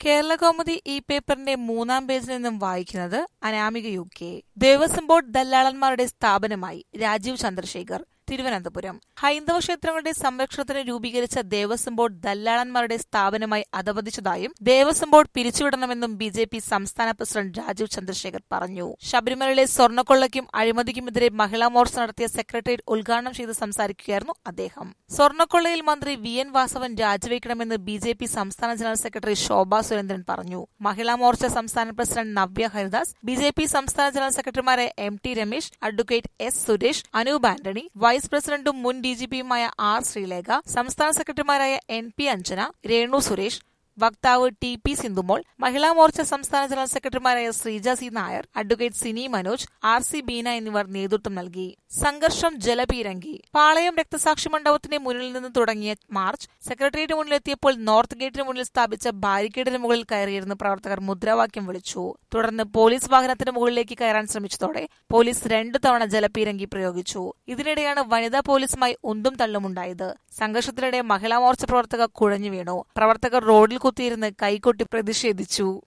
കേരള കൗമുദി ഈ പേപ്പറിന്റെ മൂന്നാം പേജിൽ നിന്നും വായിക്കുന്നത് Anamika U K Devaswom board ദല്ലാളന്മാരുടെ സ്ഥാപനമായി രാജീവ് ചന്ദ്രശേഖർ തിരുവനന്തപുരം ഹൈന്ദവ ക്ഷേത്രങ്ങളുടെ സംരക്ഷണത്തിന് രൂപീകരിച്ച ദേവസ്വം ബോർഡ് ദല്ലാളന്മാരുടെ സ്ഥാപനമായി അധപതിച്ചതായും ദേവസ്വം ബോർഡ് പിരിച്ചുവിടണമെന്നും ബി ജെ പി സംസ്ഥാന പ്രസിഡന്റ് രാജീവ് ചന്ദ്രശേഖർ പറഞ്ഞു ശബരിമലയിലെ സ്വർണ്ണക്കൊള്ളയ്ക്കും അഴിമതിക്കുമെതിരെ മഹിളാ മോർച്ച നടത്തിയ സെക്രട്ടേറിയറ്റ് ഉദ്ഘാടനം ചെയ്ത് സംസാരിക്കുകയായിരുന്നു അദ്ദേഹം സ്വർണ്ണക്കൊള്ളയിൽ മന്ത്രി വി എൻ വാസവൻ രാജിവെക്കണമെന്ന് ബി ജെ പി സംസ്ഥാന ജനറൽ സെക്രട്ടറി ശോഭാ സുരേന്ദ്രൻ പറഞ്ഞു മഹിളാ മോർച്ച സംസ്ഥാന president Navya Haridas B J P സംസ്ഥാന ജനറൽ സെക്രട്ടറിമാരായ M T Ramesh advocate S Suresh Anoop Antony vice പ്രസിഡന്റും മുൻ ഡി ജി പിയുമായ ആർ ശ്രീലേഖ സംസ്ഥാന സെക്രട്ടറിമാരായ എൻ പി അഞ്ജന രേണു സുരേഷ് വക്താവ് ടി പി സിന്ധുമോൾ മഹിളാ മോർച്ച സംസ്ഥാന ജനറൽ സെക്രട്ടറിമാരായ Sreeja C Nair advocate Sini Manoj R C Beena എന്നിവർ നേതൃത്വം നൽകി സംഘർഷം ജലപീരങ്കി പാളയം രക്തസാക്ഷി മണ്ഡപത്തിന്റെ മുന്നിൽ നിന്ന് തുടങ്ങിയ മാർച്ച് സെക്രട്ടേറിയറ്റ് മുന്നിലെത്തിയപ്പോൾ നോർത്ത് ഗേറ്റിന് മുന്നിൽ സ്ഥാപിച്ച ബാരിക്കേഡിന് മുകളിൽ കയറിയിരുന്ന പ്രവർത്തകർ മുദ്രാവാക്യം വിളിച്ചു തുടർന്ന് പോലീസ് വാഹനത്തിന് മുകളിലേക്ക് കയറാൻ ശ്രമിച്ചതോടെ പോലീസ് രണ്ടു തവണ ജലപീരങ്കി പ്രയോഗിച്ചു ഇതിനിടെയാണ് വനിതാ പോലീസുമായി ഉന്തും തള്ളുമുണ്ടായത് സംഘർഷത്തിനിടെ മഹിളാ മോർച്ച പ്രവർത്തകർ കുഴഞ്ഞു വീണു പ്രവർത്തകർ റോഡിൽ കുത്തിയിരുന്ന് കൈകൊട്ടി പ്രതിഷേധിച്ചു